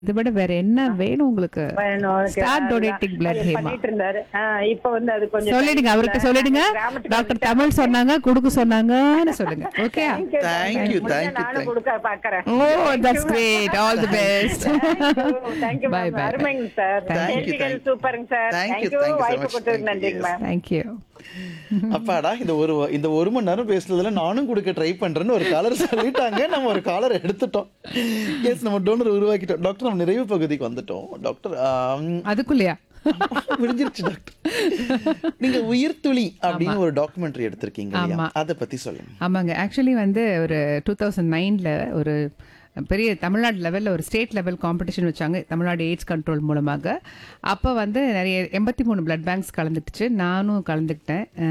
இதை விட வேற என்ன வேணும் உங்களுக்கு வேணும், அதுக்கு ஸ்டார்ட் அதுதான் டொனேட்டிங் பிளட் அது ஹேமா பண்ணிட்டு இருந்தாரு ஆ, இப்ப வந்து அது கொஞ்சம் சொல்லிடுங்க அவர்கிட்ட சொல்லிடுங்க கிராமத்துக்கு டாக்டர் வந்துட்டேன். தமிழ் சொன்னாங்க கொடுக்க சொன்னாங்கன்னு சொல்லுங்க okay Thank you, Thank thank you, முடிஞ்சா thank you, நானும் thank you. கொடுக்க பாக்குறேன் oh that's great all the best thank you Bye, ma'am bye, அருமைங்க சார் Thank you, கேள்விகள் thank you. சூப்பருங்க sir Thank you, thank you thank you so வாய்ப்பு much. கொடுத்ததுக்கு Thank நன்றிங்க you, மேம் தேங்க் யூ அப்பாடா இந்த ஒரு இந்த ஒரு மணி நேரம் பேசுனதுல நானும் கொடுக்க ட்ரை பண்றேன்னு ஒரு காலர் சொல்லிட்டாங்க நம்ம ஒரு காலர் எடுத்துட்டோம் எஸ் நம்ம டோனர் உருவாக்கிட்டோம் டாக்டர் நம்ம நிறைவு பகுதிக்கு வந்துட்டோம் டாக்டர் ஆம், அதுக்குள்ளயா முடிஞ்சிருச்சு டாக்டர் நீங்க உயிர்த்துளி அப்படின்னு ஒரு டாக்குமெண்ட்ரி எடுத்திருக்கீங்க இல்லையா ஆமா. அதை பத்தி சொல்லுங்க ஆமாங்க ஆக்சுவலி வந்து ஒரு டூ தௌசண்ட் நைனில் ஒரு பெரிய தமிழ்நாடு லெவலில் ஒரு ஸ்டேட் லெவல் காம்படிஷன் வச்சாங்க தமிழ்நாடு எய்ட்ஸ் கண்ட்ரோல் மூலமாக அப்போ வந்து நிறைய எண்பத்தி மூணு பிளட் பேங்க்ஸ் கலந்துட்டுச்சு நானும் கலந்துக்கிட்டேன்